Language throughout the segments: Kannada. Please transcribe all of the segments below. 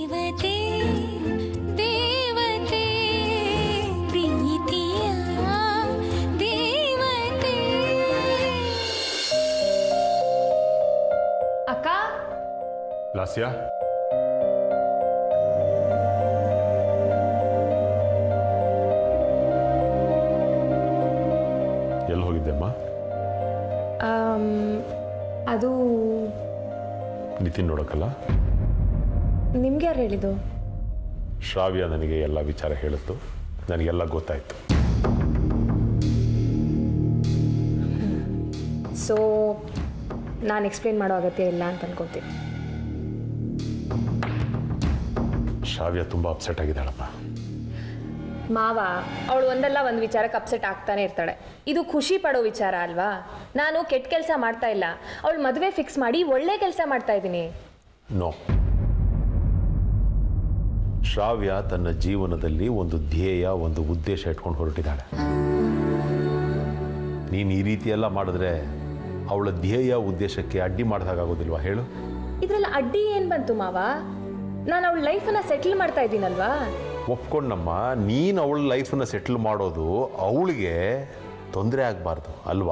ದೇವತೆ ದೇವತೆ ಪ್ರೀತಿಯ ದೇವತೆ ಅಕ್ಕ ಲಾಸ್ಯ ಎಲ್ಲಿ ಹೋಗಿದ್ದೆಮ್ಮ ಆಮ್, ಅದು ನಿತಿನ್ ನೋಡೋಕ್ಕಲ್ಲ ನಿಮ್ಗೆ ಯಾರು ಹೇಳಿದ್ದು ಶ್ರಾವ್ಯ ನನಗೆ ಎಲ್ಲ ವಿಚಾರ ಹೇಳಿತ್ತು ನನಗೆಲ್ಲ ಗೊತ್ತಾಯಿತು ಸೊ ನಾನು ಎಕ್ಸ್ಪ್ಲೇನ್ ಮಾಡೋ ಅಗತ್ಯ ಇಲ್ಲ ಅಂತ ಅನ್ಕೋತೀನಿ ಶ್ರಾವ್ಯ ತುಂಬ ಅಪ್ಸೆಟ್ ಆಗಿದ್ದಾಳಮ್ಮ ಮಾವ ಅವಳು ಒಂದಲ್ಲ ಒಂದು ವಿಚಾರಕ್ಕೆ ಅಪ್ಸೆಟ್ ಆಗ್ತಾನೆ ಇರ್ತಾಳೆ ಇದು ಖುಷಿ ಪಡೋ ವಿಚಾರ ಅಲ್ವಾ ನಾನು ಕೆಟ್ಟ ಕೆಲಸ ಮಾಡ್ತಾ ಇಲ್ಲ ಅವಳು ಮದುವೆ ಫಿಕ್ಸ್ ಮಾಡಿ ಒಳ್ಳೆ ಕೆಲಸ ಮಾಡ್ತಾ ಇದ್ದೀನಿ ನೋ ಶ್ರಾವ್ಯ ತನ್ನ ಜೀವನದಲ್ಲಿ ಒಂದು ಧ್ಯೇಯ ಒಂದು ಉದ್ದೇಶ ಇಟ್ಕೊಂಡು ಹೊರಟಿದ್ದಾಳೆ ನೀನು ಈ ರೀತಿ ಎಲ್ಲ ಮಾಡಿದ್ರೆ ಅವಳ ಧ್ಯೇಯ ಉದ್ದೇಶಕ್ಕೆ ಅಡ್ಡಿ ಮಾಡಿದಾಗೋದಿಲ್ವಾ ಹೇಳು ಇದ್ರಲ್ಲಿ ಅಡ್ಡಿ ಏನು ಬಂತು ಮಾವ ನಾನು ಅವಳ ಲೈಫನ್ನ ಸೆಟ್ಲ್ ಮಾಡ್ತಾ ಇದ್ದೀನಲ್ವಾ ಒಪ್ಕೊಂಡಮ್ಮ ನೀನು ಅವಳ ಲೈಫನ್ನು ಸೆಟ್ಲ್ ಮಾಡೋದು ಅವಳಿಗೆ ತೊಂದರೆ ಆಗಬಾರ್ದು ಅಲ್ವಾ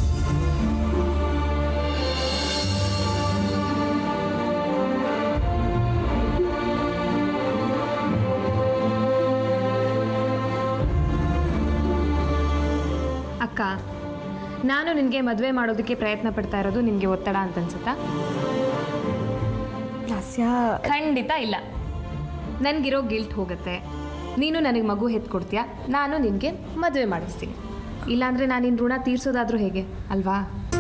ಅಕ್ಕ ನಾನು ನಿನಗೆ ಮದುವೆ ಮಾಡೋದಕ್ಕೆ ಪ್ರಯತ್ನ ಪಡ್ತಾ ಇರೋದು ನಿನಗೆ ಒತ್ತಡ ಅಂತ ಅನ್ಸುತ್ತಾ ಲಾಸ್ಯ ಖಂಡಿತ ಇಲ್ಲ ನನಗಿರೋ ಗಿಲ್ಟ್ ಹೋಗುತ್ತೆ ನೀನು ನನಗೆ ಮಗು ಹೆತ್ತು ಕೊಡ್ತೀಯಾ ನಾನು ನಿನಗೆ ಮದುವೆ ಮಾಡಿಸ್ತೀನಿ ಇಲ್ಲಾಂದರೆ ನಾನು ನಿನ್ನ ಋಣ ತೀರ್ಸೋದಾದ್ರೂ ಹೇಗೆ ಅಲ್ವಾ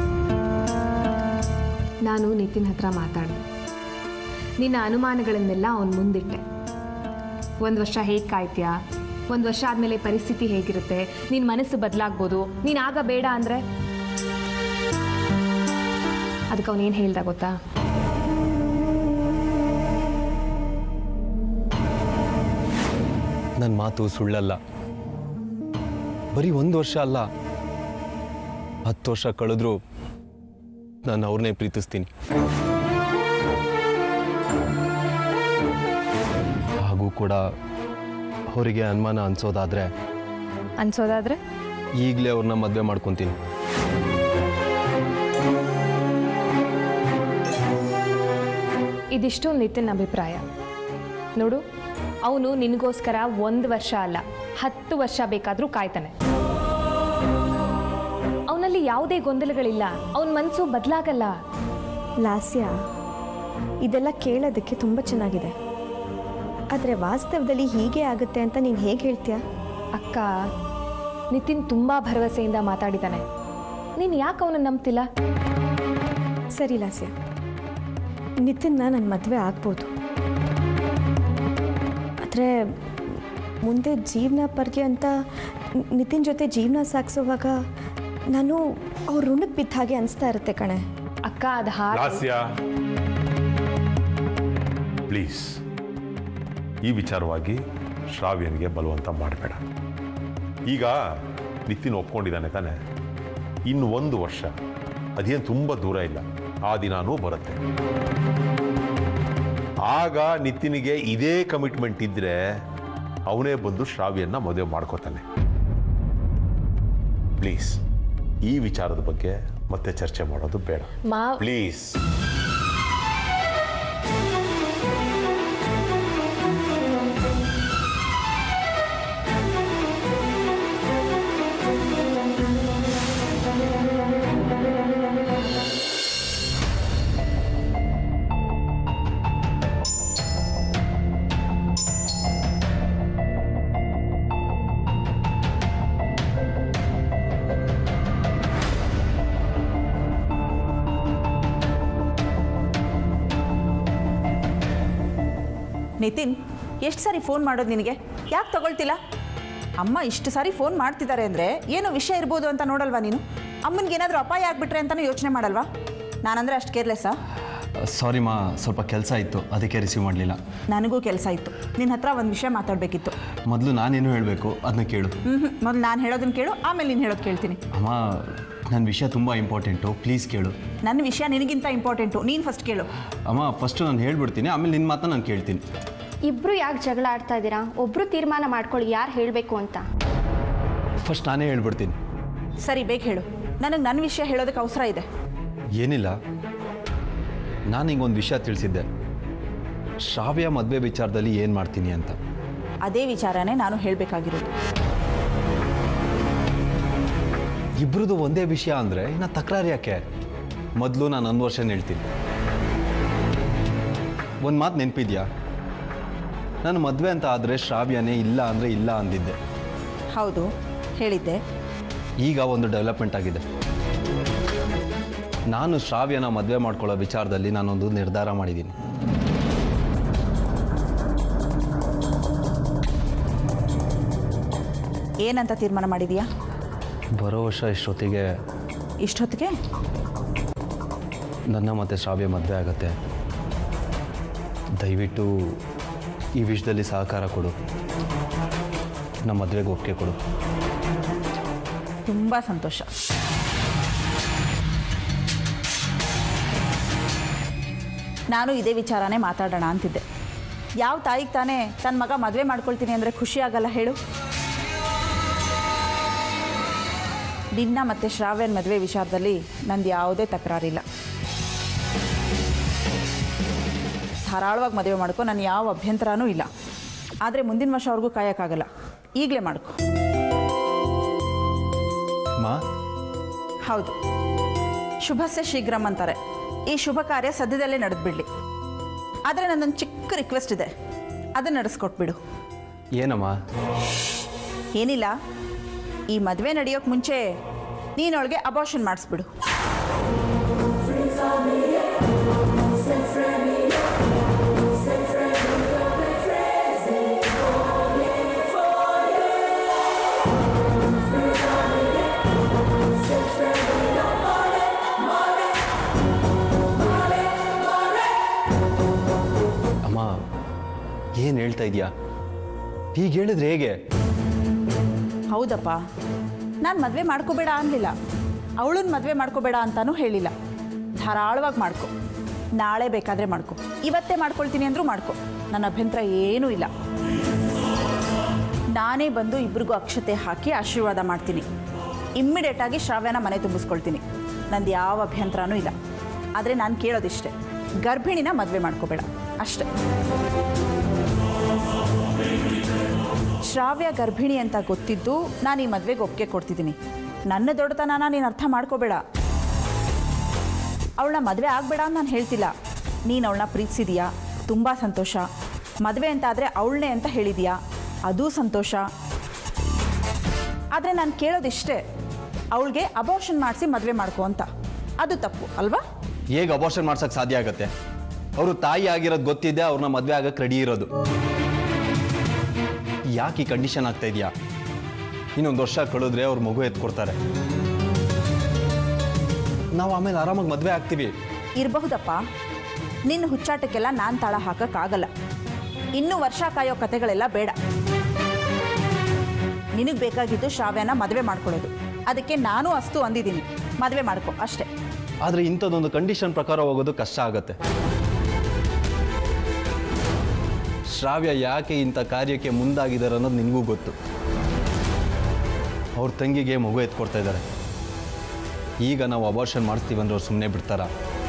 ನಾನು ನಿತಿನ್ ಹತ್ರ ಮಾತಾಡಿದೆ ನಿನ್ನ ಅನುಮಾನಗಳನ್ನೆಲ್ಲ ಅವನ ಮುಂದಿಟ್ಟೆ ಒಂದು ವರ್ಷ ಹೇಗೆ ಕಾಯ್ತೀಯಾ ಒಂದು ವರ್ಷ ಆದಮೇಲೆ ಪರಿಸ್ಥಿತಿ ಹೇಗಿರುತ್ತೆ ನಿನ್ನ ಮನಸ್ಸು ಬದಲಾಗ್ಬೋದು ನೀನು ಆಗ ಬೇಡ ಅಂದರೆ ಅದಕ್ಕೆ ಅವನೇನು ಹೇಳ್ದ ಗೊತ್ತಾ ನನ್ನ ಮಾತು ಸುಳ್ಳಲ್ಲ ಬರೀ ಒಂದು ವರ್ಷ ಅಲ್ಲ ಹತ್ತು ವರ್ಷ ಕಳೆದ್ರೂ ನಾನು ಅವ್ರನ್ನೇ ಪ್ರೀತಿಸ್ತೀನಿ ಹಾಗೂ ಕೂಡ ಅವರಿಗೆ ಅನುಮಾನ ಅನ್ಸೋದಾದ್ರೆ ಅನ್ಸೋದಾದ್ರೆ ಈಗಲೇ ಅವ್ರನ್ನ ಮದುವೆ ಮಾಡ್ಕೊತೀನಿ ಇದಿಷ್ಟು ನಿತಿನ್ ಅಭಿಪ್ರಾಯ ನೋಡು ಅವನು ನಿನಗೋಸ್ಕರ ಒಂದು ವರ್ಷ ಅಲ್ಲ ಹತ್ತು ವರ್ಷ ಬೇಕಾದರೂ ಕಾಯ್ತಾನೆ ಅವನಲ್ಲಿ ಯಾವುದೇ ಗೊಂದಲಗಳಿಲ್ಲ ಅವನ ಮನಸ್ಸು ಬದಲಾಗಲ್ಲ ಲಾಸ್ಯ ಇದೆಲ್ಲ ಕೇಳೋದಕ್ಕೆ ತುಂಬ ಚೆನ್ನಾಗಿದೆ ಆದರೆ ವಾಸ್ತವದಲ್ಲಿ ಹೀಗೆ ಆಗುತ್ತೆ ಅಂತ ನೀನು ಹೇಗೆ ಹೇಳ್ತೀಯಾ ಅಕ್ಕ ನಿತಿನ್ ತುಂಬ ಭರವಸೆಯಿಂದ ಮಾತಾಡಿದ್ದಾನೆ ನೀನು ಯಾಕೆ ಅವನು ನಂಬ್ತಿಲ್ಲ ಸರಿ ಲಾಸ್ಯ ನಿತಿನ್ನ ನನ್ನ ಮದುವೆ ಆಗ್ಬೋದು ಆದರೆ ಮುಂದೆ ಜೀವನ ಪರ್ಗೆ ಅಂತ ನಿತಿನ್ ಜೊತೆ ಜೀವನ ಸಾಗಿಸುವಾಗ ನಾನು ಅವ್ರ ಋಣಕ್ಕೆ ಬಿದ್ದ ಹಾಗೆ ಅನಿಸ್ತಾ ಇರುತ್ತೆ ಕಣೆ ಅಕ್ಕ ಅದು ಹಾಗೆ ಲಾಸ್ಯ ಪ್ಲೀಸ್ ಈ ವಿಚಾರವಾಗಿ ಶ್ರಾವ್ಯನಿಗೆ ಬಲವಂತ ಮಾಡಬೇಡ ಈಗ ನಿತಿನ್ ಒಪ್ಕೊಂಡಿದ್ದಾನೆ ತಾನೆ ಇನ್ನು ಒಂದು ವರ್ಷ ಅದೇನು ತುಂಬ ದೂರ ಇಲ್ಲ ಆ ದಿನಾನೂ ಬರುತ್ತೆ ಆಗ ನಿತಿನಿಗೆ ಇದೇ ಕಮಿಟ್ಮೆಂಟ್ ಇದ್ದರೆ ಅವನೇ ಬಂದು ಶ್ರಾವ್ಯನ್ನ ಮದುವೆ ಮಾಡ್ಕೋತಾನೆ ಪ್ಲೀಸ್ ಈ ವಿಚಾರದ ಬಗ್ಗೆ ಮತ್ತೆ ಚರ್ಚೆ ಮಾಡೋದು ಬೇಡ ಮಾ ಪ್ಲೀಸ್ ನಿತಿನ್ ಎಷ್ಟು ಸಾರಿ ಫೋನ್ ಮಾಡೋದು ನಿನಗೆ ಯಾಕೆ ತಗೊಳ್ತಿಲ್ಲ ಅಮ್ಮ ಇಷ್ಟು ಸಾರಿ ಫೋನ್ ಮಾಡ್ತಿದ್ದಾರೆ ಅಂದರೆ ಏನೋ ವಿಷಯ ಇರ್ಬೋದು ಅಂತ ನೋಡಲ್ವಾ ನೀನು ಅಮ್ಮನಿಗೆ ಏನಾದರೂ ಅಪಾಯ ಆಗಿಬಿಟ್ರೆ ಅಂತಲೂ ಯೋಚನೆ ಮಾಡಲ್ವಾ ನಾನಂದರೆ ಅಷ್ಟು ಕೇರ್ಲೆಸ್ಸಾ ಸಾರಿ ಮಾ ಸ್ವಲ್ಪ ಕೆಲಸ ಇತ್ತು ಅದಕ್ಕೆ ರಿಸೀವ್ ಮಾಡಲಿಲ್ಲ ನನಗೂ ಕೆಲಸ ಇತ್ತು ನಿನ್ನ ಹತ್ರ ಒಂದು ವಿಷಯ ಮಾತಾಡಬೇಕಿತ್ತು ಮೊದಲು ನಾನೇನು ಹೇಳಬೇಕು ಅದನ್ನ ಕೇಳು ಹ್ಞೂ ಹ್ಞೂ ಮೊದಲು ನಾನು ಹೇಳೋದನ್ನ ಕೇಳು ಆಮೇಲೆ ನೀನು ಹೇಳೋದು ಕೇಳ್ತೀನಿ ಅಮ್ಮ ನನ್ನ ವಿಷಯ ತುಂಬ ಇಂಪಾರ್ಟೆಂಟು ಪ್ಲೀಸ್ ಕೇಳು ನನ್ನ ವಿಷಯ ನಿನಗಿಂತ ಇಂಪಾರ್ಟೆಂಟು ನೀನು ಫಸ್ಟ್ ಕೇಳು ಅಮ್ಮ ಫಸ್ಟು ನಾನು ಹೇಳ್ಬಿಡ್ತೀನಿ ಆಮೇಲೆ ನಿನ್ನ ಮಾತನ್ನ ನಾನು ಕೇಳ್ತೀನಿ ಇಬ್ಬರು ಯಾಕೆ ಜಗಳ ಆಡ್ತಾ ಇದ್ದೀರಾ ಒಬ್ಬರು ತೀರ್ಮಾನ ಮಾಡ್ಕೊಳ್ಳಿ ಯಾರು ಹೇಳಬೇಕು ಅಂತ ಫಸ್ಟ್ ನಾನೇ ಹೇಳ್ಬಿಡ್ತೀನಿ ಸರಿ ಬೇಗ ಹೇಳು ನನಗೆ ನನ್ನ ವಿಷಯ ಹೇಳೋದಕ್ಕೆ ಅವಸರ ಇದೆ ಏನಿಲ್ಲ ನಾನು ಹಿಂಗೊಂದು ವಿಷಯ ತಿಳಿಸಿದ್ದೆ ಶ್ರಾವ್ಯ ಮದುವೆ ವಿಚಾರದಲ್ಲಿ ಏನು ಮಾಡ್ತೀನಿ ಅಂತ ಅದೇ ವಿಚಾರನೇ ನಾನು ಹೇಳಬೇಕಾಗಿರೋದು ಇಬ್ರದ್ದು ಒಂದೇ ವಿಷಯ ಅಂದರೆ ಇನ್ನು ತಕರಾರು ಯಾಕೆ ಮೊದಲು ನಾನು ಒಂದು ವರ್ಷ ಹೇಳ್ತೀನಿ ಒಂದು ಮಾತು ನೆನಪಿದ್ಯಾ ನಾನು ಮದುವೆ ಅಂತ ಆದರೆ ಶ್ರಾವ್ಯನೇ ಇಲ್ಲ ಅಂದರೆ ಇಲ್ಲ ಅಂದಿದ್ದೆ ಹೌದು ಹೇಳಿದ್ದೆ ಈಗ ಒಂದು ಡೆವಲಪ್ಮೆಂಟ್ ಆಗಿದೆ ನಾನು ಶ್ರಾವ್ಯನ ಮದುವೆ ಮಾಡ್ಕೊಳ್ಳೋ ವಿಚಾರದಲ್ಲಿ ನಾನೊಂದು ನಿರ್ಧಾರ ಮಾಡಿದ್ದೀನಿ ಏನಂತ ತೀರ್ಮಾನ ಮಾಡಿದೀಯಾ ಬರೋ ವರ್ಷ ಇಷ್ಟೊತ್ತಿಗೆ ಇಷ್ಟೊತ್ತಿಗೆ ನನ್ನ ಮತ್ತು ಶ್ರಾವ್ಯ ಮದುವೆ ಆಗತ್ತೆ ದಯವಿಟ್ಟು ಈ ವಿಷಯದಲ್ಲಿ ಸಹಕಾರ ಕೊಡು ನಮ್ಮ ಮದುವೆಗೆ ಒಪ್ಪಿಗೆ ಕೊಡು ತುಂಬ ಸಂತೋಷ ನಾನು ಇದೇ ವಿಚಾರನೇ ಮಾತಾಡೋಣ ಅಂತಿದ್ದೆ ಯಾವ ತಾಯಿಗೆ ತಾನೇ ತನ್ನ ಮಗ ಮದುವೆ ಮಾಡ್ಕೊಳ್ತೀನಿ ಅಂದರೆ ಖುಷಿ ಆಗಲ್ಲ ಹೇಳು ನಿನ್ನ ಮತ್ತು ಶ್ರಾವ್ಯನ ಮದುವೆ ವಿಚಾರದಲ್ಲಿ ನಂದು ಯಾವುದೇ ತಕರಾರಿಲ್ಲ ಧಾರಾಳವಾಗಿ ಮದುವೆ ಮಾಡ್ಕೊ ನಾನು ಯಾವ ಅಭ್ಯಂತರನೂ ಇಲ್ಲ ಆದರೆ ಮುಂದಿನ ವರ್ಷ ಅವ್ರಿಗೂ ಕಾಯೋಕ್ಕಾಗಲ್ಲ ಈಗಲೇ ಮಾಡ್ಕೊ ಮಾ ಹೌದು ಶುಭಸ್ಯ ಶೀಘ್ರಂ ಅಂತಾರೆ ಈ ಶುಭ ಕಾರ್ಯ ಸದ್ಯದಲ್ಲೇ ನಡೆದ್ಬಿಡ್ಲಿ ಆದರೆ ನನ್ನೊಂದು ಚಿಕ್ಕ ರಿಕ್ವೆಸ್ಟ್ ಇದೆ ಅದನ್ನು ನಡೆಸ್ಕೊಟ್ಬಿಡು ಏನಮ್ಮ ಏನಿಲ್ಲ ಈ ಮದುವೆ ನಡೆಯೋಕ್ಕೆ ಮುಂಚೆ ನೀನೊಳಗೆ ಅಬಾರ್ಷನ್ ಮಾಡಿಸ್ಬಿಡು ಅಮ್ಮ ಏನು ಹೇಳ್ತಾ ಇದೀಯಾ ಹೀಗೆ ಹೇಳಿದ್ರೆ ಹೇಗೆ ಹೌದಪ್ಪ ನಾನು ಮದುವೆ ಮಾಡ್ಕೋಬೇಡ ಅನ್ನಲಿಲ್ಲ ಅವಳನ್ನ ಮದುವೆ ಮಾಡ್ಕೋಬೇಡ ಅಂತಾನೂ ಹೇಳಿಲ್ಲ ಧಾರಾಳವಾಗಿ ಮಾಡ್ಕೊ ನಾಳೆ ಬೇಕಾದರೆ ಮಾಡ್ಕೊ ಇವತ್ತೇ ಮಾಡ್ಕೊಳ್ತೀನಿ ಅಂದರೂ ಮಾಡ್ಕೊ ನನ್ನ ಅಭ್ಯಂತರ ಏನೂ ಇಲ್ಲ ನಾನೇ ಬಂದು ಇಬ್ರಿಗೂ ಅಕ್ಷತೆ ಹಾಕಿ ಆಶೀರ್ವಾದ ಮಾಡ್ತೀನಿ ಇಮ್ಮಿಡಿಯೇಟಾಗಿ ಶ್ರಾವ್ಯನ ಮನೆ ತುಂಬಿಸ್ಕೊಳ್ತೀನಿ ನಂದು ಯಾವ ಅಭ್ಯಂತರನೂ ಇಲ್ಲ ಆದರೆ ನಾನು ಕೇಳೋದಿಷ್ಟೇ ಗರ್ಭಿಣಿನ ಮದುವೆ ಮಾಡ್ಕೋಬೇಡ ಅಷ್ಟೇ ಶ್ರಾವ್ಯ ಗರ್ಭಿಣಿ ಅಂತ ಗೊತ್ತಿದ್ದು ನಾನು ಈ ಮದುವೆಗೆ ಒಪ್ಪಿಗೆ ಕೊಡ್ತಿದ್ದೀನಿ ನನ್ನ ದೊಡ್ಡತನನ ನೀನು ಅರ್ಥ ಮಾಡ್ಕೋಬೇಡ ಅವಳನ್ನ ಮದುವೆ ಆಗಬೇಡ ಅಂತ ನಾನು ಹೇಳ್ತಿಲ್ಲ ನೀನು ಅವಳನ್ನ ಪ್ರೀತಿಸಿದೀಯಾ ತುಂಬ ಸಂತೋಷ ಮದುವೆ ಅಂತ ಆದರೆ ಅವಳನ್ನೇ ಅಂತ ಹೇಳಿದೀಯಾ ಅದೂ ಸಂತೋಷ ಆದರೆ ನಾನು ಕೇಳೋದಿಷ್ಟೇ ಅವಳಿಗೆ ಅಬೋರ್ಷನ್ ಮಾಡಿಸಿ ಮದುವೆ ಮಾಡ್ಕೊ ಅಂತ ಅದು ತಪ್ಪು ಅಲ್ವಾ ಹೇಗೆ ಅಬೋರ್ಷನ್ ಮಾಡ್ಸಕ್ಕೆ ಸಾಧ್ಯ ಆಗತ್ತೆ ಅವರು ತಾಯಿ ಆಗಿರೋದು ಗೊತ್ತಿದೆ ಅವ್ರನ್ನ ಮದುವೆ ಆಗಕ್ಕೆ ರೆಡಿ ಇರೋದು ಯಾಕೆ ಈ ಕಂಡೀಷನ್ ಆಗ್ತಾ ಇದೆಯಾ ಇನ್ನೊಂದು ವರ್ಷ ಕಳೆದ್ರೆ ಅವ್ರ ಮಗು ಎತ್ಕೊಡ್ತಾರೆ ನಾವು ಆಮೇಲೆ ಆರಾಮಾಗಿ ಮದುವೆ ಆಗ್ತೀವಿ ಇರಬಹುದಪ್ಪ ನಿನ್ನ ಹುಚ್ಚಾಟಕ್ಕೆಲ್ಲ ನಾನು ತಾಳ ಹಾಕಕ್ಕಾಗಲ್ಲ ಇನ್ನು ವರ್ಷ ಕಾಯೋ ಕತೆಗಳೆಲ್ಲ ಬೇಡ ನಿನಗೆ ಬೇಕಾಗಿದ್ದು ಶ್ರಾವ್ಯನ ಮದುವೆ ಮಾಡ್ಕೊಳ್ಳೋದು ಅದಕ್ಕೆ ನಾನು ಅಷ್ಟು ಅಂದಿದ್ದೀನಿ ಮದುವೆ ಮಾಡ್ಕೊ ಅಷ್ಟೇ ಆದರೆ ಇಂಥದ್ದೊಂದು ಕಂಡೀಷನ್ ಪ್ರಕಾರ ಹೋಗೋದು ಕಷ್ಟ ಆಗತ್ತೆ ಶ್ರಾವ್ಯ ಯಾಕೆ ಇಂಥ ಕಾರ್ಯಕ್ಕೆ ಮುಂದಾಗಿದ್ದಾರೆ ಅನ್ನೋದು ನಿನಗೂ ಗೊತ್ತು ಅವ್ರ ತಂಗಿಗೆ ಮಗು ಎತ್ಕೊಡ್ತಾ ಇದ್ದಾರೆ ಈಗ ನಾವು ಅಬಾರ್ಷನ್ ಮಾಡಿಸ್ತೀವಿ ಅಂದ್ರೆ ಅವ್ರು ಸುಮ್ಮನೆ ಬಿಡ್ತಾರ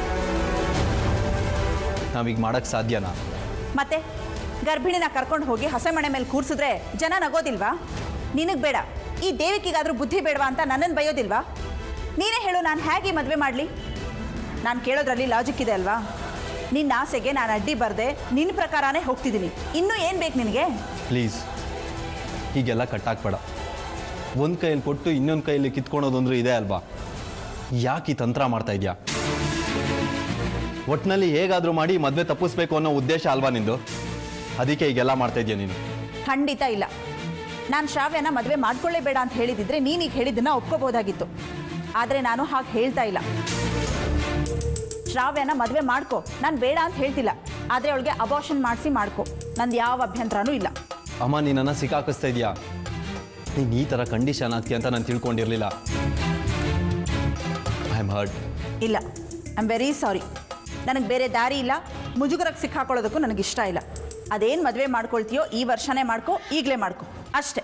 ನಾವೀಗ ಮಾಡೋಕ್ಕೆ ಸಾಧ್ಯನಾ ಮತ್ತೆ ಗರ್ಭಿಣಿನ ಕರ್ಕೊಂಡು ಹೋಗಿ ಹಸೆ ಮನೆ ಮೇಲೆ ಕೂರ್ಸಿದ್ರೆ ಜನ ನಗೋದಿಲ್ವಾ ನಿನಗೆ ಬೇಡ ಈ ದೇವಿಕಿಗಾದ್ರೂ ಬುದ್ಧಿ ಬೇಡವಾ ಅಂತ ನನ್ನನ್ನು ಬೈಯೋದಿಲ್ವಾ ನೀನೇ ಹೇಳು ನಾನು ಹೇಗೆ ಮದುವೆ ಮಾಡಲಿ ನಾನು ಕೇಳೋದ್ರಲ್ಲಿ ಲಾಜಿಕ್ ಇದೆ ಅಲ್ವಾ ನಿನ್ನ ಆಸೆಗೆ ನಾನು ಅಡ್ಡಿ ಬರದೆ ನಿನ್ನ ಪ್ರಕಾರನೇ ಹೋಗ್ತಿದ್ದೀನಿ ಇನ್ನೂ ಏನು ಬೇಕು ನಿನಗೆ ಪ್ಲೀಸ್ ಹೀಗೆಲ್ಲ ಕಟ್ಟಾಕ್ಬೇಡ ಒಂದು ಕೈಯಲ್ಲಿ ಕೊಟ್ಟು ಇನ್ನೊಂದು ಕೈಯಲ್ಲಿ ಕಿತ್ಕೊಳೋದಂದ್ರೂ ಇದೆ ಅಲ್ವಾ ಯಾಕೆ ಈ ತಂತ್ರ ಮಾಡ್ತಾ ಇದೆಯಾ ಒಟ್ಟಿನಲ್ಲಿ ಹೇಗಾದರೂ ಮಾಡಿ ಮದುವೆ ತಪ್ಪಿಸ್ಬೇಕು ಅನ್ನೋ ಉದ್ದೇಶ ಅಲ್ವಾ ನಿಂದು ಅದಕ್ಕೆ ಹೀಗೆಲ್ಲ ಮಾಡ್ತಾ ಇದೆಯಾ ನೀನು ಖಂಡಿತ ಇಲ್ಲ ನಾನು ಶ್ರಾವ್ಯನ ಮದುವೆ ಮಾಡ್ಕೊಳ್ಳೇಬೇಡ ಅಂತ ಹೇಳಿದಿದ್ರೆ ನೀನೀಗ ಹೇಳಿದ್ದನ್ನ ಒಪ್ಕೋಬೋದಾಗಿತ್ತು ಆದರೆ ನಾನು ಹಾಗೆ ಹೇಳ್ತಾ ಇಲ್ಲ ಶ್ರಾವ್ಯನ ಮದುವೆ ಮಾಡ್ಕೊ ನಾನು ಬೇಡ ಅಂತ ಹೇಳ್ತಿಲ್ಲ ಆದರೆ ಅವಳಿಗೆ ಅಬಾರ್ಷನ್ ಮಾಡಿಸಿ ಮಾಡ್ಕೊ ನಂದು ಯಾವ ಅಭ್ಯಂತರನೂ ಇಲ್ಲ ಅಮ್ಮ ನೀನನ್ನು ಸಿಕ್ಕಾಕಿಸ್ತಾ ಇದೆಯಾ ನೀನು ಈ ಥರ ಕಂಡೀಷನ್ ಆಗ್ತೀಯ ಅಂತ ನಾನು ತಿಳ್ಕೊಂಡಿರಲಿಲ್ಲ ಐ ಆಮ್ ಹರ್ಟ್ ಇಲ್ಲ ಐ ಆಮ್ ವೆರಿ ಸಾರಿ ನನಗೆ ಬೇರೆ ದಾರಿ ಇಲ್ಲ ಮುಜುಗರಕ್ಕೆ ಸಿಕ್ಕಾಕೊಳ್ಳೋದಕ್ಕೂ ನನಗೆ ಇಷ್ಟ ಇಲ್ಲ ಅದೇನು ಮದುವೆ ಮಾಡ್ಕೊಳ್ತೀಯೋ ಈ ವರ್ಷನೇ ಮಾಡ್ಕೊ ಈಗಲೇ ಮಾಡ್ಕೊ ಅಷ್ಟೇ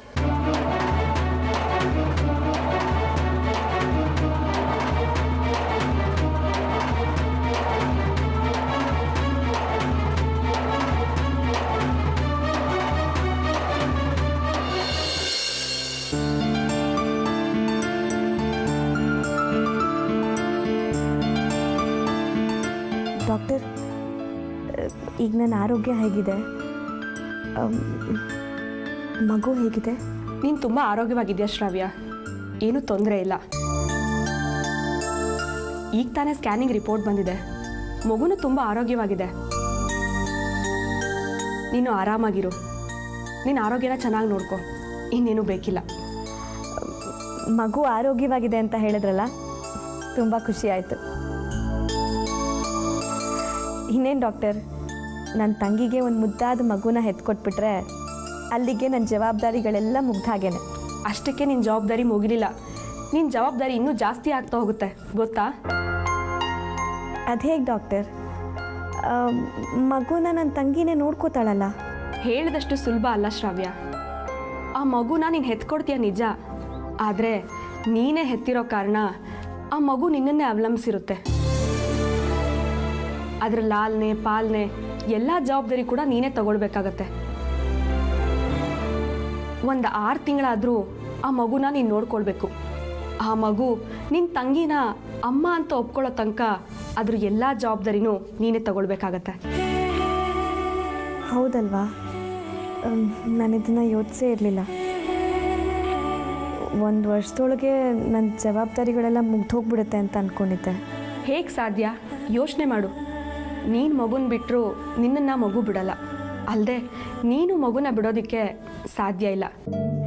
ಡಾಕ್ಟರ್ ಈಗ ನನ್ನ ಆರೋಗ್ಯ ಹೇಗಿದೆ ಅಮ್, ಮಗು ಹೇಗಿದೆ ನೀನು ತುಂಬ ಆರೋಗ್ಯವಾಗಿದೆಯಾ ಶ್ರಾವ್ಯ ಏನೂ ತೊಂದರೆ ಇಲ್ಲ ಈಗ ತಾನೇ ಸ್ಕ್ಯಾನಿಂಗ್ ರಿಪೋರ್ಟ್ ಬಂದಿದೆ ಮಗುನು ತುಂಬ ಆರೋಗ್ಯವಾಗಿದೆ ನೀನು ಆರಾಮಾಗಿರು ನಿನ್ನ ಆರೋಗ್ಯನ ಚೆನ್ನಾಗಿ ನೋಡ್ಕೊ ಇನ್ನೇನು ಬೇಕಿಲ್ಲ ಮಗು ಆರೋಗ್ಯವಾಗಿದೆ ಅಂತ ಹೇಳಿದ್ರಲ್ಲ ತುಂಬ ಖುಷಿ ಆಯಿತು ಇನ್ನೇನು ಡಾಕ್ಟರ್ ನನ್ನ ತಂಗಿಗೆ ಒಂದು ಮುದ್ದಾದ ಮಗುನ ಹೆತ್ಕೊಟ್ಬಿಟ್ರೆ ಅಲ್ಲಿಗೆ ನನ್ನ ಜವಾಬ್ದಾರಿಗಳೆಲ್ಲ ಮುಗ್ದಾಗೇನೆ ಅಷ್ಟಕ್ಕೆ ನಿನ್ನ ಜವಾಬ್ದಾರಿ ಮುಗಿಲಿಲ್ಲ ನಿನ್ನ ಜವಾಬ್ದಾರಿ ಇನ್ನೂ ಜಾಸ್ತಿ ಆಗ್ತಾ ಹೋಗುತ್ತೆ ಗೊತ್ತಾ ಅದು ಹೇಗೆ ಡಾಕ್ಟರ್ ಆಮ್, ಮಗುನ ನನ್ನ ತಂಗಿನೇ ನೋಡ್ಕೋತಾಳಲ್ಲ ಹೇಳಿದಷ್ಟು ಸುಲಭ ಅಲ್ಲ ಶ್ರಾವ್ಯ ಆ ಮಗುನ ನೀನು ಹೆತ್ಕೊಡ್ತೀಯ ನಿಜ ಆದರೆ ನೀನೇ ಹೆತ್ತಿರೋ ಕಾರಣ ಆ ಮಗು ನಿನ್ನನ್ನೇ ಅವಲಂಬಿಸಿರುತ್ತೆ ಅದರ ಲಾಲ್ನೆ ಪಾಲನೆ ಎಲ್ಲ ಜವಾಬ್ದಾರಿ ಕೂಡ ನೀನೇ ತಗೊಳ್ಬೇಕಾಗತ್ತೆ ಒಂದು ಆರು ತಿಂಗಳಾದರೂ ಆ ಮಗುನ ನೀನು ನೋಡ್ಕೊಳ್ಬೇಕು ಆ ಮಗು ನಿನ್ನ ತಂಗಿನ ಅಮ್ಮ ಅಂತ ಒಪ್ಕೊಳ್ಳೋ ತನಕ ಅದ್ರ ಎಲ್ಲ ಜವಾಬ್ದಾರಿನೂ ನೀನೇ ತಗೊಳ್ಬೇಕಾಗತ್ತೆ ಹೌದಲ್ವಾ ನಾನು ಇದನ್ನು ಯೋಚಿಸೇ ಇರಲಿಲ್ಲ ಒಂದು ವರ್ಷದೊಳಗೆ ನನ್ನ ಜವಾಬ್ದಾರಿಗಳೆಲ್ಲ ಮುಗ್ದೋಗ್ಬಿಡುತ್ತೆ ಅಂತ ಅಂದ್ಕೊಂಡಿದ್ದೆ ಹೇಗೆ ಸಾಧ್ಯ ಯೋಚನೆ ಮಾಡು ನೀನು ಮಗುನ ಬಿಟ್ಟರು ನಿನ್ನನ್ನು ಮಗು ಬಿಡಲ್ಲ ಅಲ್ಲದೆ ನೀನು ಮಗುನ ಬಿಡೋದಕ್ಕೆ ಸಾಧ್ಯ ಇಲ್ಲ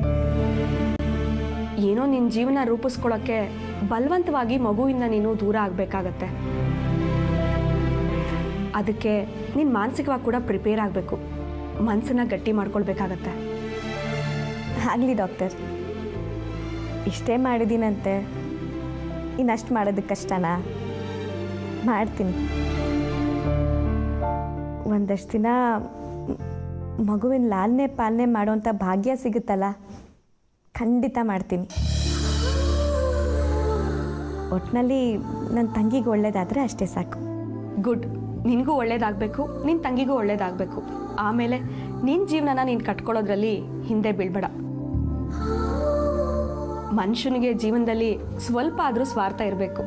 ಏನೋ ನಿನ್ನ ಜೀವನ ರೂಪಿಸ್ಕೊಳ್ಳೋಕ್ಕೆ ಬಲವಂತವಾಗಿ ಮಗುವಿಂದ ನೀನು ದೂರ ಆಗಬೇಕಾಗತ್ತೆ ಅದಕ್ಕೆ ನೀನು ಮಾನಸಿಕವಾಗಿ ಕೂಡ ಪ್ರಿಪೇರ್ ಆಗಬೇಕು ಮನಸ್ಸನ್ನ ಗಟ್ಟಿ ಮಾಡ್ಕೊಳ್ಬೇಕಾಗತ್ತೆ ಆಗಲಿ ಡಾಕ್ಟರ್ ಇಷ್ಟೇ ಮಾಡಿದ್ದೀನಂತೆ ಇನ್ನಷ್ಟು ಮಾಡೋದಕ್ಕೆ ಕಷ್ಟನಾ ಮಾಡ್ತೀನಿ ಒಂದಷ್ಟು ದಿನ ಮ್- ಮಗುವಿನ ಲಾಲನೆ ಪಾಲನೆ ಮಾಡೋವಂಥ ಭಾಗ್ಯ ಸಿಗುತ್ತಲ್ಲ ಖಂಡಿತ ಮಾಡ್ತೀನಿ ಒಟ್ಟಿನಲ್ಲಿ ನನ್ನ ತಂಗಿಗೆ ಒಳ್ಳೇದಾದರೆ ಅಷ್ಟೇ ಸಾಕು ಗುಡ್ ನಿನಗೂ ಒಳ್ಳೇದಾಗಬೇಕು ನಿನ್ನ ತಂಗಿಗೂ ಒಳ್ಳೇದಾಗಬೇಕು ಆಮೇಲೆ ನಿನ್ನ ಜೀವನನ ನೀನು ಕಟ್ಕೊಳ್ಳೋದ್ರಲ್ಲಿ ಹಿಂದೆ ಬೀಳ್ಬೇಡ ಮನುಷ್ಯನಿಗೆ ಜೀವನದಲ್ಲಿ ಸ್ವಲ್ಪ ಆದರೂ ಸ್ವಾರ್ಥ ಇರಬೇಕು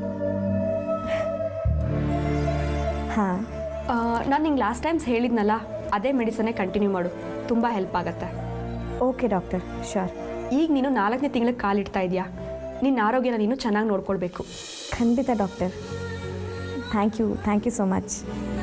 ಹಾಂ ನಾನು ನಿಂಗೆ ಲಾಸ್ಟ್ ಟೈಮ್ಸ್ ಹೇಳಿದ್ನಲ್ಲ ಅದೇ ಮೆಡಿಸನ್ನೇ ಕಂಟಿನ್ಯೂ ಮಾಡು ತುಂಬ ಹೆಲ್ಪ್ ಆಗುತ್ತೆ ಓಕೆ ಡಾಕ್ಟರ್ ಶೋರ್ ಈಗ ನೀನು ನಾಲ್ಕನೇ ತಿಂಗಳಿಗೆ ಕಾಲಿಡ್ತಾ ಇದೆಯಾ ನಿನ್ನ ಆರೋಗ್ಯನ ನೀನು ಚೆನ್ನಾಗಿ ನೋಡ್ಕೊಳ್ಬೇಕು ಖಂಡಿತ doctor thank you thank you so much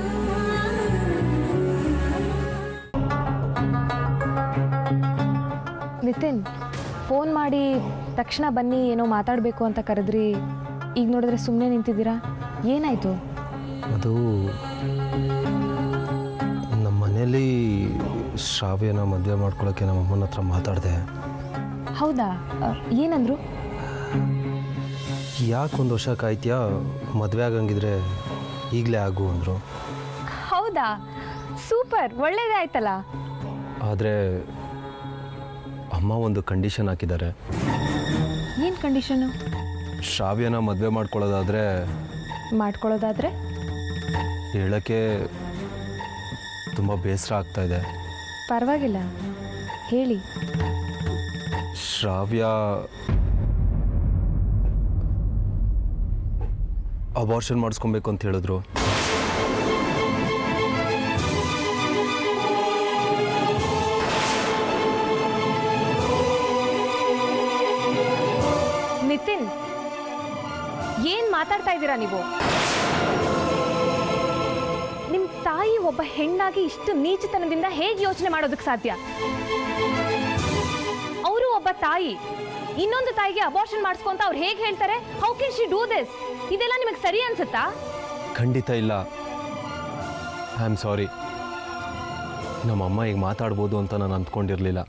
Nitin phone ಮಾಡಿ ತಕ್ಷಣ ಬನ್ನಿ ಏನೋ ಮಾತಾಡಬೇಕು ಅಂತ ಕರೆದ್ರಿ ಈಗ ನೋಡಿದ್ರೆ ಸುಮ್ಮನೆ ನಿಂತಿದ್ದೀರಾ ಏನಾಯಿತು ಅದು ನಮ್ಮ ಮನೇಲಿ ಶ್ರಾವ್ಯನ ಮದುವೆ ಮಾಡ್ಕೊಳ್ಳೋಕ್ಕೆ ನಮ್ಮ ಅಮ್ಮನ ಹತ್ರ ಮಾತಾಡಿದೆ ಹೌದಾ ಅ, ಏನಂದ್ರು ಯಾಕೆ ಒಂದು ವರ್ಷ ಕಾಯ್ತೀಯಾ ಮದುವೆ ಆಗಂಗಿದ್ರೆ ಈಗಲೇ ಆಗು ಅಂದರು ಹೌದಾ ಸೂಪರ್ ಒಳ್ಳೇದೇ ಆಯ್ತಲ್ಲ ಆದರೆ ಅಮ್ಮ ಒಂದು ಕಂಡೀಷನ್ ಹಾಕಿದ್ದಾರೆ ಏನು ಕಂಡೀಷನು ಶ್ರಾವ್ಯನ ಮದುವೆ ಮಾಡ್ಕೊಳ್ಳೋದಾದರೆ ಮಾಡ್ಕೊಳ್ಳೋದಾದ್ರೆ ಹೇಳೋಕ್ಕೆ ತುಂಬ ಬೇಸರ ಆಗ್ತಾ ಇದೆ ಪರವಾಗಿಲ್ಲ ಹೇಳಿ ಶ್ರಾವ್ಯ ಅಬಾರ್ಷನ್ ಮಾಡಿಸ್ಕೊಬೇಕು ಅಂತ ಹೇಳಿದ್ರು ನಿತಿನ್ ಏನ್ ಮಾತಾಡ್ತಾ ಇದ್ದೀರಾ ನೀವು ನಿಮ್ ತಾಯಿ ಒಬ್ಬ ಹೆಣ್ಣಾಗಿ ಇಷ್ಟು ನೀಚತನದಿಂದ ಹೇಗೆ ಯೋಚನೆ ಮಾಡೋದಕ್ಕೆ ಸಾಧ್ಯ ಅವರು ಒಬ್ಬ ತಾಯಿ ಇನ್ನೊಂದು ತಾಯಿಗೆ ಅಬಾರ್ಷನ್ ಮಾಡಿಸ್ಕೊಂತ ಅವ್ರು ಹೇಗೆ ಹೇಳ್ತಾರೆ how can she do this ಇದೆಲ್ಲ ನಿಮಗೆ ಸರಿ ಅನ್ಸುತ್ತಾ ಖಂಡಿತ ಇಲ್ಲ ಐ ಆಮ್ ಸಾರಿ ನಮ್ಮಮ್ಮ ಈಗ ಮಾತಾಡ್ಬೋದು ಅಂತ ನಾನು ಅಂದ್ಕೊಂಡಿರಲಿಲ್ಲ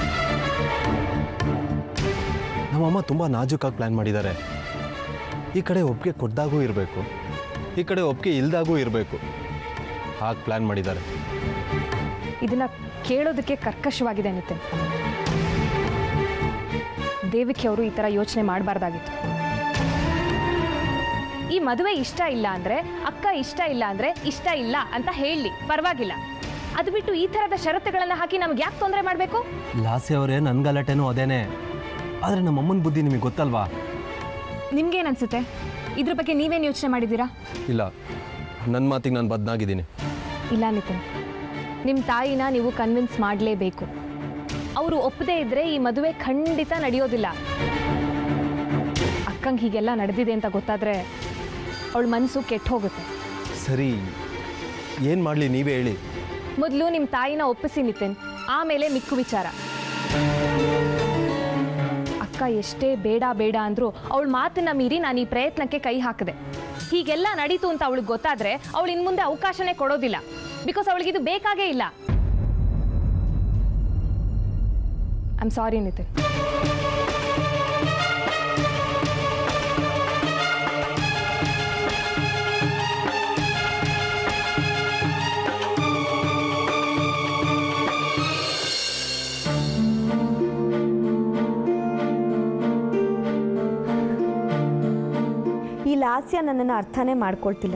ನಮ್ಮಮ್ಮ ತುಂಬ ನಾಜೂಕಾಗಿ ಪ್ಲ್ಯಾನ್ ಮಾಡಿದ್ದಾರೆ ಈ ಕಡೆ ಒಪ್ಪಿಗೆ ಕೊಟ್ಟಾಗೂ ಇರಬೇಕು ಈ ಕಡೆ ಒಪ್ಪಿಗೆ ಇಲ್ದಾಗೂ ಇರಬೇಕು ಹಾಗೆ ಪ್ಲ್ಯಾನ್ ಮಾಡಿದ್ದಾರೆ ಇದನ್ನ ಕೇಳೋದಕ್ಕೆ ಕರ್ಕಶವಾಗಿದೆ ನಿತಿನ್ ದೇವಿಕೆ ಅವರು ಈ ಥರ ಯೋಚನೆ ಮಾಡಬಾರ್ದಾಗಿತ್ತು ಈ ಮದುವೆ ಇಷ್ಟ ಇಲ್ಲ ಅಂದರೆ ಅಕ್ಕ ಇಷ್ಟ ಇಲ್ಲ ಅಂದರೆ ಇಷ್ಟ ಇಲ್ಲ ಅಂತ ಹೇಳಿ ಪರವಾಗಿಲ್ಲ ಅದು ಬಿಟ್ಟು ಈ ಥರದ ಷರತ್ತುಗಳನ್ನು ಹಾಕಿ ನಮ್ಗೆ ಯಾಕೆ ತೊಂದರೆ ಮಾಡಬೇಕು ಲಾಸಿ ಅವರೇ ನನ್ನ ಗಲಾಟೆನೂ ಅದೇನೆ ಆದರೆ ನಮ್ಮ ಅಮ್ಮನ ಬುದ್ಧಿ ನಿಮಗೆ ಗೊತ್ತಲ್ವಾ ನಿಮ್ಗೇನು ಅನ್ಸುತ್ತೆ ಇದ್ರ ಬಗ್ಗೆ ನೀವೇನು ಯೋಚನೆ ಮಾಡಿದ್ದೀರಾ ಇಲ್ಲ ನನ್ನ ಮಾತಿಗೆ ನಾನು ಬದನಾಗಿದ್ದೀನಿ ಇಲ್ಲ ನಿತಿನ್ ನಿಮ್ಮ ತಾಯಿನ ನೀವು ಕನ್ವಿನ್ಸ್ ಮಾಡಲೇಬೇಕು ಅವರು ಒಪ್ಪದೇ ಇದ್ದರೆ ಈ ಮದುವೆ ಖಂಡಿತ ನಡೆಯೋದಿಲ್ಲ ಅಕ್ಕಂಗೆ ಹೀಗೆಲ್ಲ ನಡೆದಿದೆ ಅಂತ ಗೊತ್ತಾದರೆ ಅವಳ ಮನಸ್ಸು ಕೆಟ್ಟು ಹೋಗುತ್ತೆ ಸರಿ ಏನು ಮಾಡಲಿ ನೀವೇ ಹೇಳಿ ಮೊದಲು ನಿಮ್ಮ ತಾಯಿನ ಒಪ್ಪಿಸಿ ನಿತಿನ್ ಆಮೇಲೆ ಮಿಕ್ಕು ವಿಚಾರ ಅಕ್ಕ ಎಷ್ಟೇ ಬೇಡ ಬೇಡ ಅಂದರೂ ಅವಳ ಮಾತನ್ನ ಮೀರಿ ನಾನು ಈ ಪ್ರಯತ್ನಕ್ಕೆ ಕೈ ಹಾಕಿದೆ ಹೀಗೆಲ್ಲ ನಡೀತು ಅಂತ ಅವಳಿಗೆ ಗೊತ್ತಾದ್ರೆ ಅವಳು ಇನ್ನು ಮುಂದೆ ಅವಕಾಶನೇ ಕೊಡೋದಿಲ್ಲ ಬಿಕಾಸ್ ಅವಳಿಗೆ ಇದು ಬೇಕಾಗೇ ಇಲ್ಲ ಐ ಆಮ್ ಸಾರಿ ನಿತಿನ್ ಈ ಲಾಸ್ಯ ನನ್ನನ್ನು ಅರ್ಥನೇ ಮಾಡ್ಕೊಳ್ತಿಲ್ಲ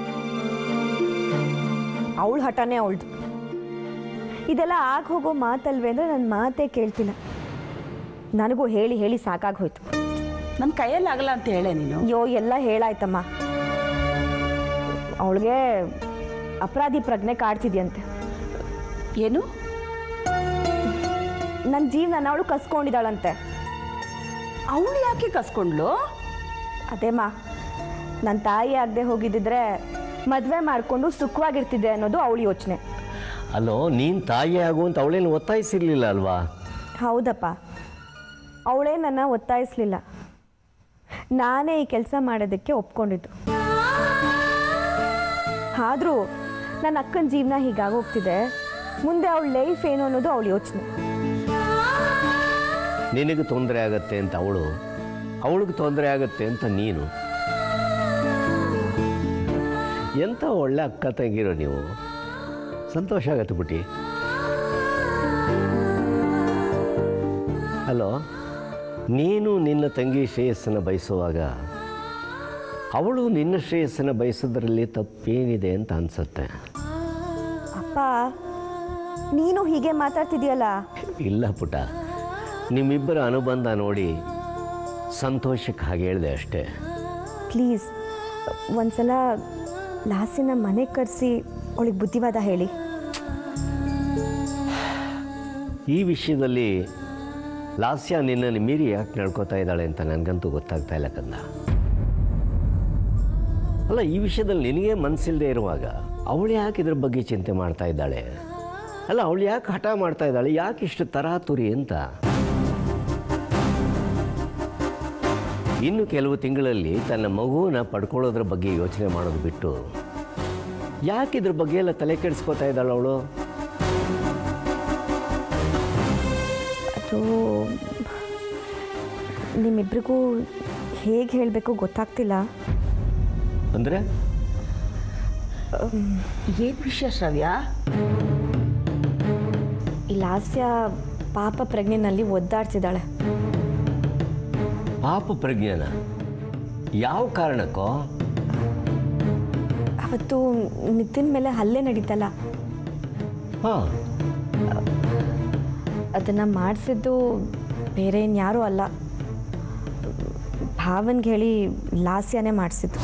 ಅವಳ ಹಠನೇ ಅವಳ್ದು ಇದೆಲ್ಲ ಆಗ ಹೋಗೋ ಮಾತಲ್ವೇ ಅಂದರೆ ನನ್ನ ಮಾತೇ ಕೇಳ್ತಿಲ್ಲ ನನಗೂ ಹೇಳಿ ಹೇಳಿ ಸಾಕಾಗೋಯ್ತು ನನ್ನ ಕೈಯಲ್ಲಿ ಆಗಲ್ಲ ಅಂತ ಹೇಳೇ ನೀನು ಅಯ್ಯೋ ಎಲ್ಲ ಹೇಳಾಯ್ತಮ್ಮ ಅವಳಿಗೆ ಅಪರಾಧಿ ಪ್ರಜ್ಞೆ ಕಾಡ್ತಿದ್ಯಂತೆ ಏನು ನನ್ನ ಜೀವನ ಅವಳು ಕಸ್ಕೊಂಡಿದ್ದಾಳಂತೆ ಅವಳು ಯಾಕೆ ಕಸ್ಕೊಂಡ್ಲು ಅದೇಮ್ಮ ನನ್ನ ತಾಯಿ ಆಗದೆ ಹೋಗಿದ್ದಿದ್ರೆ ಮದುವೆ ಮಾಡಿಕೊಂಡು ಸುಖವಾಗಿರ್ತಿದ್ದೆ ಅನ್ನೋದು ಅವಳ ಯೋಚನೆ ಅಲ್ಲೋ ನೀನು ತಾಯಿ ಆಗು ಅಂತ ಅವಳೇನು ಒತ್ತಾಯಿಸಿರ್ಲಿಲ್ಲ ಅಲ್ವಾ ಹೌದಪ್ಪ ಅವಳೇ ನನ್ನ ಒತ್ತಾಯಿಸ್ಲಿಲ್ಲ ನಾನೇ ಈ ಕೆಲಸ ಮಾಡೋದಕ್ಕೆ ಒಪ್ಕೊಂಡಿದ್ದು ಆದರೂ ನನ್ನ ಅಕ್ಕನ ಜೀವನ ಹೀಗಾಗೋಗ್ತಿದೆ ಮುಂದೆ ಅವಳ ಲೈಫ್ ಏನು ಅನ್ನೋದು ಅವಳ ಯೋಚನೆ ನಿನಗೆ ತೊಂದರೆ ಆಗತ್ತೆ ಅಂತ ಅವಳು ಅವಳಿಗೆ ತೊಂದರೆ ಆಗತ್ತೆ ಅಂತ ನೀನು ಎಂಥ ಒಳ್ಳೆ ಅಕ್ಕ ತಂಗಿರೋ ನೀವು ಸಂತೋಷ ಆಗತ್ತೆ ಬಿಟ್ಟಿ ಹಲೋ ನೀನು ನಿನ್ನ ತಂಗಿ ಶ್ರೇಯಸ್ಸನ್ನು ಬಯಸುವಾಗ ಅವಳು ನಿನ್ನ ಶ್ರೇಯಸ್ಸನ್ನು ಬಯಸೋದ್ರಲ್ಲಿ ತಪ್ಪೇನಿದೆ ಅಂತ ಅನಿಸುತ್ತೆ ಅಪ್ಪ ನೀನು ಹೀಗೆ ಮಾತಾಡ್ತಿದ್ಯಲ್ಲ ಇಲ್ಲ ಪುಟ ನಿಮ್ಮಿಬ್ಬರ ಅನುಬಂಧ ನೋಡಿ ಸಂತೋಷಕ್ಕೆ ಹಾಗೆ ಹೇಳಿದೆ ಅಷ್ಟೇ ಪ್ಲೀಸ್ ಒಂದ್ಸಲ ಲಾಸಿನ ಮನೆಗೆ ಕರೆಸಿ ಅವಳಿಗೆ ಬುದ್ಧಿವಾದ ಹೇಳಿ ಈ ವಿಷಯದಲ್ಲಿ ಲಾಸ್ಯ ನಿನ್ನನ್ನು ಮೀರಿ ಯಾಕೆ ನಡ್ಕೋತಾ ಇದ್ದಾಳೆ ಅಂತ ನನಗಂತೂ ಗೊತ್ತಾಗ್ತಾ ಇಲ್ಲ ಕಂದ ಅಲ್ಲ ಈ ವಿಷಯದಲ್ಲಿ ನಿನಗೆ ಮನಸ್ಸಿಲ್ಲದೆ ಇರುವಾಗ ಅವಳು ಯಾಕೆ ಇದ್ರ ಬಗ್ಗೆ ಚಿಂತೆ ಮಾಡ್ತಾ ಇದ್ದಾಳೆ ಅಲ್ಲ ಅವಳು ಯಾಕೆ ಹಠ ಮಾಡ್ತಾ ಇದ್ದಾಳೆ ಯಾಕೆ ಇಷ್ಟು ತರಾತುರಿ ಅಂತ ಇನ್ನು ಕೆಲವು ತಿಂಗಳಲ್ಲಿ ತನ್ನ ಮಗುವನ್ನ ಪಡ್ಕೊಳ್ಳೋದ್ರ ಬಗ್ಗೆ ಯೋಚನೆ ಮಾಡೋದು ಬಿಟ್ಟು ಯಾಕೆ ಇದ್ರ ಬಗ್ಗೆ ಎಲ್ಲ ತಲೆ ಕೆಡಿಸ್ಕೋತಾ ಇದ್ದಾಳೆ ಅವಳು ಅದು ನಿಮ್ಮಿಬ್ರಿಗೂ ಹೇಗೆ ಹೇಳಬೇಕು ಗೊತ್ತಾಗ್ತಿಲ್ಲ ಅಂದರೆ ಏನು ವಿಷಯ ಶ್ರವ್ಯ ಈ ಲಾಸ್ಯ ಪಾಪ ಪ್ರಜ್ಞೆನಲ್ಲಿ ಒದ್ದಾಡ್ತಿದ್ದಾಳೆ ಪಾಪ ಪ್ರಜ್ಞಾನ ಯಾವ ಕಾರಣಕ್ಕೋ ಅವತ್ತು ನಿತಿನ್ ಮೇಲೆ ಹಲ್ಲೆ ನಡೀತಲ್ಲ ಹಾಂ ಅದನ್ನು ಮಾಡಿಸಿದ್ದು ಬೇರೆ ಇನ್ಯಾರೂ ಅಲ್ಲ ಭಾವನ್ಗೆ ಹೇಳಿ ಲಾಸ್ಯನೇ ಮಾಡಿಸಿದ್ದು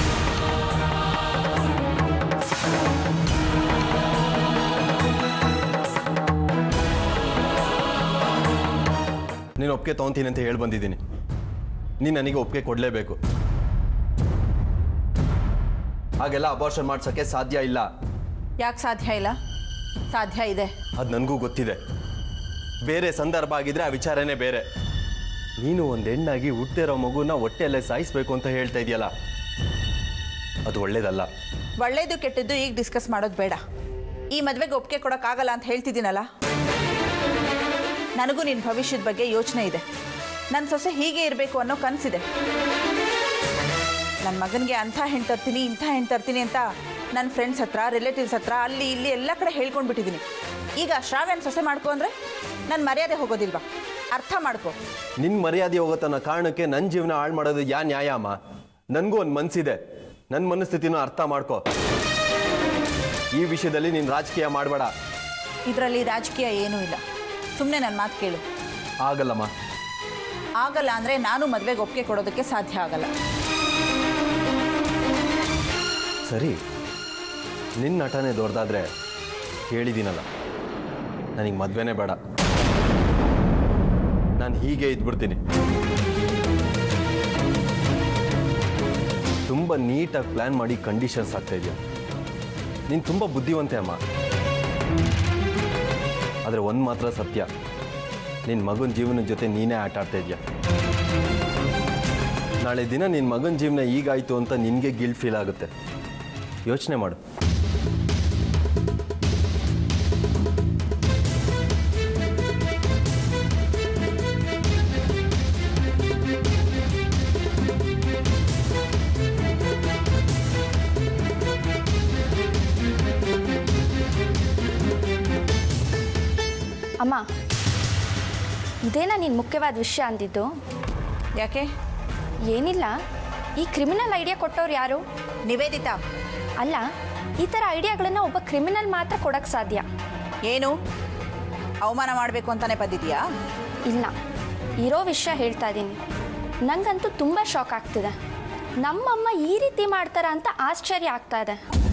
ನೀನು ಒಪ್ಪಿಗೆ ತೊಗೊತೀನಿ ಅಂತ ಹೇಳಿ ಬಂದಿದ್ದೀನಿ ನೀನು ನನಗೆ ಒಪ್ಪಿಗೆ ಕೊಡಲೇಬೇಕು ಹಾಗೆಲ್ಲ ಅಬಾರ್ಷನ್ ಮಾಡ್ಸೋಕ್ಕೆ ಸಾಧ್ಯ ಇಲ್ಲ ಯಾಕೆ ಸಾಧ್ಯ ಇಲ್ಲ ಸಾಧ್ಯ ಇದೆ ಅದು ನನಗೂ ಗೊತ್ತಿದೆ ಬೇರೆ ಸಂದರ್ಭ ಆಗಿದ್ರೆ ಆ ವಿಚಾರನೇ ಬೇರೆ ನೀನು ಒಂದು ಹೆಣ್ಣಾಗಿ ಹುಟ್ಟಿರೋ ಮಗುನ ಹೊಟ್ಟೆಯಲ್ಲೇ ಸಾಯಿಸ್ಬೇಕು ಅಂತ ಹೇಳ್ತಾ ಇದೆಯಲ್ಲ ಅದು ಒಳ್ಳೇದಲ್ಲ ಒಳ್ಳೇದು ಕೆಟ್ಟದ್ದು ಈಗ ಡಿಸ್ಕಸ್ ಮಾಡೋದು ಬೇಡ ಈ ಮದುವೆಗೆ ಒಪ್ಪಿಗೆ ಕೊಡೋಕ್ಕಾಗಲ್ಲ ಅಂತ ಹೇಳ್ತಿದ್ದೀನಲ್ಲ ನನಗೂ ನಿನ್ನ ಭವಿಷ್ಯದ ಬಗ್ಗೆ ಯೋಚನೆ ಇದೆ ನನ್ನ ಸೊಸೆ ಹೀಗೆ ಇರಬೇಕು ಅನ್ನೋ ಕನಸಿದೆ ನನ್ನ ಮಗನಿಗೆ ಅಂಥ ಹೆಣ್ಣು ತರ್ತೀನಿ ಇಂಥ ಹೆಣ್ಣು ತರ್ತೀನಿ ಅಂತ ನನ್ನ ಫ್ರೆಂಡ್ಸ್ ಹತ್ರ ರಿಲೇಟಿವ್ಸ್ ಹತ್ರ ಅಲ್ಲಿ ಇಲ್ಲಿ ಎಲ್ಲ ಕಡೆ ಹೇಳ್ಕೊಂಡ್ಬಿಟ್ಟಿದ್ದೀನಿ ಈಗ ಶ್ರಾವ್ಯನ್ ಸೊಸೆ ಮಾಡ್ಕೊ ಅಂದರೆ ನನ್ನ ಮರ್ಯಾದೆ ಹೋಗೋದಿಲ್ವಾ ಅರ್ಥ ಮಾಡ್ಕೊ ನಿನ್ನ ಮರ್ಯಾದೆ ಹೋಗೋತನ್ನ ಕಾರಣಕ್ಕೆ ನನ್ನ ಜೀವನ ಹಾಳು ಮಾಡೋದು ಯಾ ನ್ಯಾಯ ಅಮ್ಮ ನನಗೂ ಒಂದು ಮನಸ್ಸಿದೆ ನನ್ನ ಮನಸ್ಥಿತಿನೂ ಅರ್ಥ ಮಾಡ್ಕೊ ಈ ವಿಷಯದಲ್ಲಿ ನೀನು ರಾಜಕೀಯ ಮಾಡಬೇಡ ಇದರಲ್ಲಿ ರಾಜಕೀಯ ಏನೂ ಇಲ್ಲ ಸುಮ್ಮನೆ ನನ್ನ ಮಾತು ಕೇಳು ಆಗಲ್ಲಮ್ಮ ಆಗಲ್ಲ ಅಂದರೆ ನಾನು ಮದುವೆಗೆ ಒಪ್ಪಿಗೆ ಕೊಡೋದಕ್ಕೆ ಸಾಧ್ಯ ಆಗಲ್ಲ ಸರಿ ನಿನ್ನ ನಟನೆ ದೊಡ್ಡದಾದ್ರೆ ಹೇಳಿದ್ದೀನಲ್ಲ ನನಗೆ ಮದುವೆನೇ ಬೇಡ ನಾನು ಹೀಗೆ ಇದ್ಬಿಡ್ತೀನಿ ತುಂಬ ನೀಟಾಗಿ ಪ್ಲ್ಯಾನ್ ಮಾಡಿ ಕಂಡೀಷನ್ಸ್ ಆಗ್ತಾ ಇದೆಯಾ ನೀನು ತುಂಬ ಬುದ್ಧಿವಂತೆ ಅಮ್ಮ ಆದರೆ ಒಂದು ಮಾತ್ರ ಸತ್ಯ ನಿನ್ನ ಮಗನ ಜೀವನದ ಜೊತೆ ನೀನೇ ಆಟ ಆಡ್ತಾ ಇದೆಯಾ ನಾಳೆ ದಿನ ನಿನ್ನ ಮಗನ ಜೀವನ ಈಗಾಯಿತು ಅಂತ ನಿನಗೆ ಗಿಲ್ಟ್ ಫೀಲ್ ಆಗುತ್ತೆ ಯೋಚನೆ ಮಾಡು ಅಮ್ಮ ಇದೇನಾ ನೀನು ಮುಖ್ಯವಾದ ವಿಷಯ ಅಂದಿದ್ದು ಯಾಕೆ ಏನಿಲ್ಲ ಈ ಕ್ರಿಮಿನಲ್ ಐಡಿಯಾ ಕೊಟ್ಟವ್ರು ಯಾರು ನಿವೇದಿತಾ ಅಲ್ಲ ಈ ಥರ ಐಡಿಯಾಗಳನ್ನು ಒಬ್ಬ ಕ್ರಿಮಿನಲ್ ಮಾತ್ರ ಕೊಡೋಕ್ಕೆ ಸಾಧ್ಯ ಏನು ಅವಮಾನ ಮಾಡಬೇಕು ಅಂತಾನೆ ಬಂದಿದ್ಯಾ ಇಲ್ಲ ಇರೋ ವಿಷಯ ಹೇಳ್ತಾ ಇದ್ದೀನಿ ನಂಗಂತೂ ತುಂಬ ಶಾಕ್ ಆಗ್ತಿದೆ ನಮ್ಮಮ್ಮ ಈ ರೀತಿ ಮಾಡ್ತಾರ ಅಂತ ಆಶ್ಚರ್ಯ ಆಗ್ತಾ ಇದೆ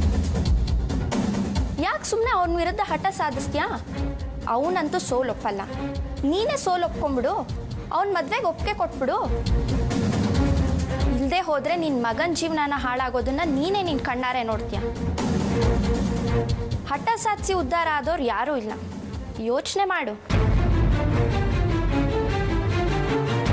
ಯಾಕೆ ಸುಮ್ಮನೆ ಅವನ ವಿರುದ್ಧ ಹಠ ಸಾಧಿಸ್ತೀಯಾ ಅವನಂತೂ ಸೋಲೊಪ್ಪಲ್ಲ ನೀನೇ ಸೋಲೊಪ್ಕೊಂಬಿಡು ಅವನ ಮದ್ವೆಗೆ ಒಪ್ಪಿಗೆ ಕೊಟ್ಬಿಡು ಇಲ್ಲದೆ ಹೋದರೆ ನಿನ್ನ ಮಗನ ಜೀವನನ ಹಾಳಾಗೋದನ್ನ ನೀನೇ ನಿನ್ನ ಕಣ್ಣಾರೆ ನೋಡ್ತೀಯ ಹಠ ಸಾಧಿಸಿ ಉದ್ಧಾರ ಆದವ್ರು ಯಾರೂ ಇಲ್ಲ ಯೋಚನೆ ಮಾಡು